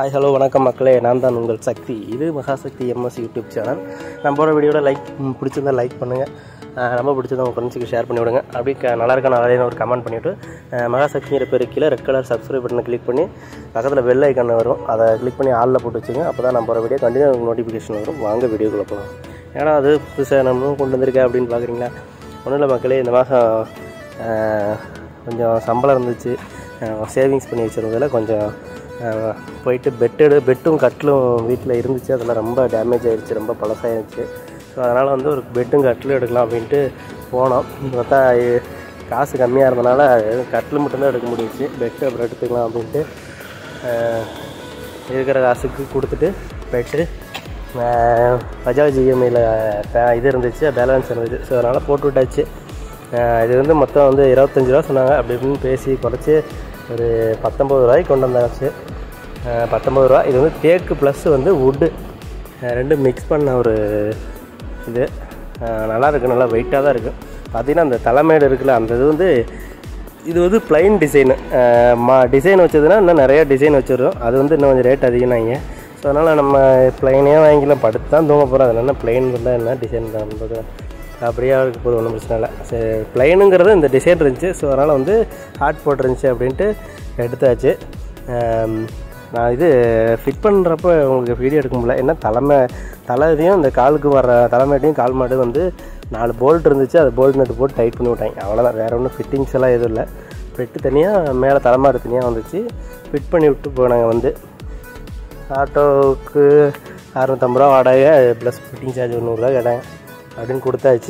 Hi hello வணக்கம் மக்களே நான் தான் உங்கள் சக்தி இது மகாசக்தி எம்எஸ் யூடியூப் சேனல் நம்ம போகிற வீடியோட லைக் பிடிச்சிருந்தா லைக் பண்ணுங்கள் ரொம்ப பிடிச்சதை உங்கள் ஃப்ரெண்ட்ஸுக்கு ஷேர் பண்ணி விடுங்க அப்படி க நல்லா இருக்கா நல்லா இல்லைன்னு ஒரு கமெண்ட் பண்ணிவிட்டு மகாசக்திங்கிற பேர் கீழே ரெட் கலர் சப்ஸ்கிரைப் பட்டனை கிளிக் பண்ணி பக்கத்தில் பெல் ஐக்கன் வரும் அதை கிளிக் பண்ணி ஆளில் போட்டு வச்சுங்க அப்போ தான் நம்ம போகிற வீடியோ கண்டினியூ நோட்டிஃபிகேஷன் வரும் வாங்க வீடியோக்குள்ளே போகலாம் ஏன்னா அது புதுசாக நம்ம கொண்டு வந்திருக்கேன் அப்படின்னு பார்க்குறீங்களா ஒன்றும் இல்லை மக்களே இந்த மாதம் கொஞ்சம் சம்பளம் இருந்துச்சு சேவிங்ஸ் பண்ணி வச்சுருந்ததில் கொஞ்சம் அஹ், போயிட்டு பெட்டு பெட்டும் கட்டிலும் வீட்டில் இருந்துச்சு அதெல்லாம் ரொம்ப டேமேஜ் ஆயிடுச்சு ரொம்ப பழசாயிருச்சு ஸோ அதனால் வந்து ஒரு பெட்டும் கட்டிலும் எடுக்கலாம் அப்படின்ட்டு போனோம் பார்த்தா இ- காசு கம்மியாக இருந்தனால கட்டில் மட்டும்தான் எடுக்க முடிஞ்சிச்சு பெட்டு அப்புறம் எடுத்துக்கலாம் அப்படின்ட்டு அஹ், இருக்கிற காசுக்கு கொடுத்துட்டு போயிட்டு அஹ், பஜாஜ் இஎம்ஐயில் இது இருந்துச்சு பேலன்ஸ் இருந்துச்சு ஸோ அதனால் போட்டு விட்டாச்சு அஹ், இது வந்து மொத்தம் வந்து இருபத்தஞ்சி ரூபா சொன்னாங்க அப்படி இப்படின்னு பேசி குறைச்சி ஒரு பத்தொம்பது ரூபாய்க்கு கொண்டு வந்தாச்சு அஹ், பத்தொம்பது ரூபா இது வந்து தேக்கு ப்ளஸ் வந்து வுட்டு ரெண்டும் மிக்ஸ் பண்ண ஒரு இது அஹ், நல்லா இருக்குது நல்லா வெயிட்டாக தான் இருக்குது பார்த்தீங்கன்னா அந்த தலைமையில இருக்குல்ல அந்த இது வந்து இது வந்து பிளைன் டிசைனு மா டிசைன் வச்சதுன்னா இன்னும் நிறைய டிசைன் வச்சிடும் அது வந்து இன்னும் கொஞ்சம் ரேட் அதிகம்னாங்க ஸோ அதனால் நம்ம பிளைனே வாங்கிக்கலாம் படுத்து தான் தூங்க போகிறோம் அதில் என்ன பிளைன் இருந்தால் என்ன டிசைன் தான் என்பது அப்படியே இருக்க போது ஒன்றும் பிரச்சனை இல்லை சரி பிளைனுங்கிறது இந்த டிசைன் இருந்துச்சு ஸோ அதனால் வந்து ஹாட் போட்டுருந்துச்சு அப்படின்ட்டு எடுத்தாச்சு ஆம், நான் இது ஃபிட் பண்ணுறப்ப உங்களுக்கு வீடியோ எடுக்க முடியல ஏன்னா தலைமை தலையையும் இந்த காலுக்கு வர தலைமையிட்டையும் கால் மாடு வந்து நாலு போல்ட் இருந்துச்சு அது போல்ட் நட்டு போட்டு டைட் பண்ணி விட்டாங்க அவ்வளோதான் வேறு ஒன்றும் ஃபிட்டிங்ஸ் எல்லாம் எதுவும் இல்லை பெட்டு தனியாக மேலே தலைமாடு தனியாக வந்துச்சு ஃபிட் பண்ணி விட்டு போனாங்க வந்து ஆட்டோவுக்கு அறுநூத்தம்பது ரூபா வாடகை ப்ளஸ் ஃபிட்டிங் சார்ஜ் ஒரு நூறுரூவா கேட்டாங்க அப்படின்னு கொடுத்தாச்சு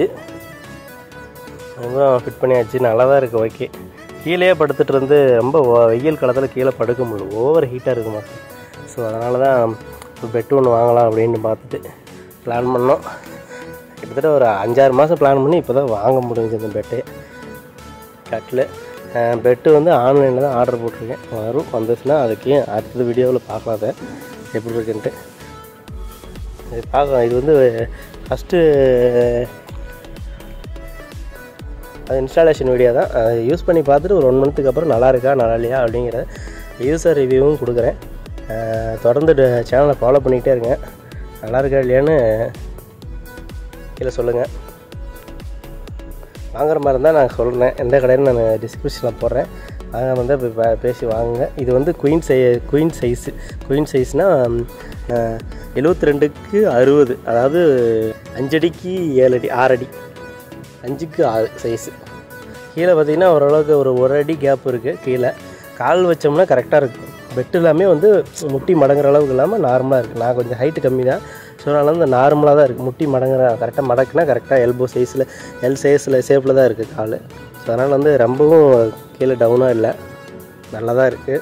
அதுவும் ஃபிட் பண்ணியாச்சு நல்லா தான் இருக்குது ஓகே கீழே படுத்துட்டு இருந்து ரொம்ப ஒ- வெயில் காலத்தில் கீழே படுக்க முடியல ஓவர் ஹீட்டாக இருக்கு மாதம் ஸோ அதனால தான் பெட்டு ஒன்று வாங்கலாம் அப்படின்னு பார்த்துட்டு பிளான் பண்ணோம் கிட்டத்தட்ட ஒரு அஞ்சாறு மாதம் பிளான் பண்ணி இப்போ தான் வாங்க முடிஞ்சு இந்த பெட்டு கட்டில் பெட்டு வந்து ஆன்லைனில் தான் ஆர்டர் போட்டிருக்கேன் வரும் வந்துச்சுன்னா அதுக்கு அடுத்த வீடியோவில் பார்க்கலாம் அதை எப்படி இருக்குன்ட்டு இது பார்க்கலாம் இது வந்து ஃபஸ்ட்டு அது இன்ஸ்டாலேஷன் வீடியோ தான் அதை யூஸ் பண்ணி பார்த்துட்டு ஒரு ஒன் மந்த்துக்கு அப்புறம் நல்லா இருக்கா நல்லா இல்லையா அப்படிங்கிற யூசர் ரிவ்யூவும் கொடுக்குறேன் அஹ் தொடர்ந்து சேனலை ஃபாலோ பண்ணிக்கிட்டே இருங்க நல்லா இருக்கா இல்லையான்னு கீழே சொல்லுங்கள் வாங்குற மாதிரி இருந்தால் நான் சொல்கிறேன் எந்த கடையில் நான் டிஸ்கிரிப்ஷனில் போடுறேன் வாங்க வந்து போய் பே- பேசி வாங்குங்க இது வந்து குயின் சை குயின் சைஸு குயின் சைஸ்னால் எழுபத்தி ரெண்டுக்கு அறுபது அதாவது அஞ்சடிக்கு ஏழு அடி ஆறு அடி அஞ்சுக்கு ஆறு சைஸு கீழே பார்த்தீங்கன்னா ஓரளவுக்கு ஒரு ஒரு அடி கேப் இருக்குது கீழே கால் வச்சோம்னா கரெக்டாக இருக்கும் பெட் எல்லாமே வந்து முட்டி மடங்குற அளவுக்கு இல்லாமல் நார்மலாக இருக்குது நான் கொஞ்சம் ஹைட்டு கம்மி தான் ஸோ அதனால வந்து நார்மலாக தான் இருக்குது முட்டி மடங்குற கரெக்டாக மடக்குனா கரெக்டாக எல்போ சைஸில் எல் சைஸில் ஷேப்பில் தான் இருக்குது கால் ஸோ அதனால் வந்து ரொம்பவும் கீழே டவுனாக இல்லை நல்லா தான் இருக்குது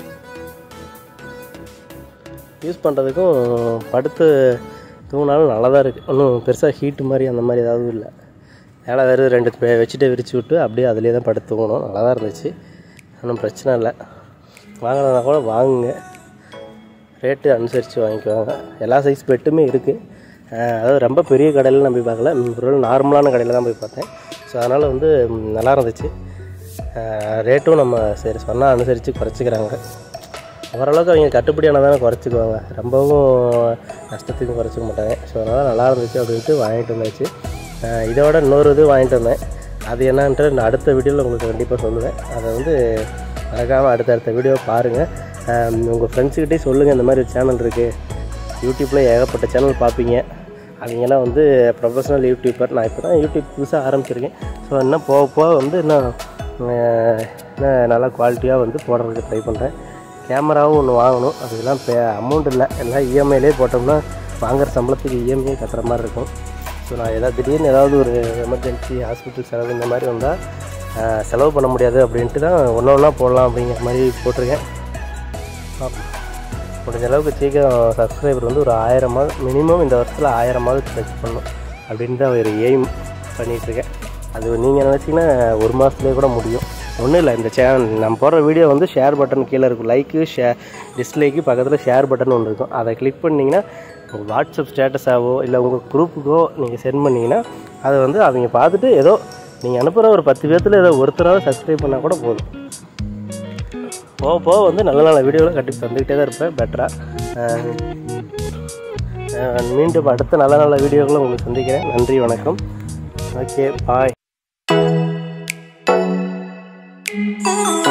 யூஸ் பண்ணுறதுக்கும் படுத்து தூங்கினாலும் நல்லா தான் இருக்குது ஒன்றும் பெருசாக ஹீட்டு மாதிரி அந்த மாதிரி ஏதாவது இல்லை மேலே வேறு ரெண்டு பெ- வச்சுட்டு விரிச்சு விட்டு அப்படியே அதிலே தான் படுத்து தூங்கணும் நல்லா தான் இருந்துச்சு ஒன்றும் பிரச்சனை இல்லை வாங்கினதா கூட வாங்குங்க ரேட்டு அனுசரித்து வாங்கிக்குவாங்க எல்லா சைஸ் பெட்டுமே இருக்குது அதாவது ரொம்ப பெரிய கடையில் நான் போய் பார்க்கல ஒரு நார்மலான கடையில் தான் போய் பார்த்தேன் ஸோ அதனால் வந்து ம், நல்லா இருந்துச்சு ரேட்டும் நம்ம சரி சொன்னால் அனுசரித்து குறைச்சிக்கிறாங்க ஓரளவுக்கு அவங்க கட்டுப்படியானதானே தானே குறைச்சிக்குவாங்க ரொம்பவும் நஷ்டத்துக்கும் குறைச்சிக்க மாட்டாங்க ஸோ அதனால் நல்லா இருந்துச்சு அப்படின்ட்டு வாங்கிட்டு வந்தாச்சு அஹ் இதோட இன்னொரு இது வாங்கிட்டு வந்தேன் அது என்னன்ட்டு நான் அடுத்த வீடியோவில் உங்களுக்கு கண்டிப்பாக சொல்லுவேன் அதை வந்து மறக்காமல் அடுத்தடுத்த வீடியோ பாருங்கள் உங்கள் ஃப்ரெண்ட்ஸுக்கிட்டே சொல்லுங்கள் இந்த மாதிரி ஒரு சேனல் இருக்குது யூடியூப்பில் ஏகப்பட்ட சேனல் பார்ப்பீங்க அவங்கெல்லாம் வந்து ப்ரொஃபஷனல் யூடியூபர் நான் இப்போ தான் யூடியூப் புதுசாக ஆரம்பிச்சிருக்கேன் ஸோ இன்னும் போக போக வந்து இன்னும் அஹ், இன்னும் நல்லா குவாலிட்டியாக வந்து போடுறதுக்கு ட்ரை பண்ணுறேன் கேமராவும் ஒன்று வாங்கணும் அதுக்கெல்லாம் பே அமௌண்ட் இல்லை எல்லாம் இஎம்ஐலே போட்டோம்னா வாங்குற சம்பளத்துக்கு இஎம்ஐ கட்டுற மாதிரி இருக்கும் ஸோ நான் ஏதாவது திடீர்னு ஏதாவது ஒரு எமர்ஜென்சி ஹாஸ்பிட்டல் செலவு இந்த மாதிரி வந்தால் செலவு பண்ண முடியாது அப்படின்ட்டு தான் ஒன்று ஒன்றா போடலாம் அப்படிங்கிற மாதிரி போட்டிருக்கேன் பார்ப்போம். முடிஞ்ச அளவுக்கு சீக்கிரம் சப்ஸ்கிரைபர் வந்து ஒரு ஆயிரமாவது மினிமம் இந்த வருஷத்தில் ஆயிரமாவது டச் பண்ணணும் அப்படின்னு தான் ஒரு எய்ம் பண்ணிகிட்ருக்கேன் அது நீங்கள் நினச்சிங்கன்னா ஒரு மாதத்துலேயே கூட முடியும் ஒன்றும் இல்லை இந்த சேனல் நம்ம போடுற வீடியோ வந்து ஷேர் பட்டன் கீழே இருக்கும் லைக்கு ஷே டிஸ்லைக்கு பக்கத்தில் ஷேர் பட்டன் ஒன்று இருக்கும் அதை கிளிக் பண்ணிங்கன்னா உங்கள் வாட்ஸ்அப் ஸ்டேட்டஸாவோ இல்லை உங்கள் குரூப்புக்கோ நீங்கள் சென்ட் பண்ணிங்கன்னா அதை வந்து அவங்க பார்த்துட்டு ஏதோ நீங்கள் அனுப்புகிற ஒரு பத்து பேர்த்தில் ஏதோ ஒருத்தராவது சப்ஸ்கிரைப் பண்ணால் கூட போதும் போக போக வந்து நல்ல நல்ல வீடியோவில் கட்டி தந்துக்கிட்டே தான் இருப்பேன் பெட்டராக மீண்டும் அடுத்த நல்ல நல்ல வீடியோக்களை உங்களுக்கு சந்திக்கிறேன் நன்றி வணக்கம் ஓகே பாய் Oh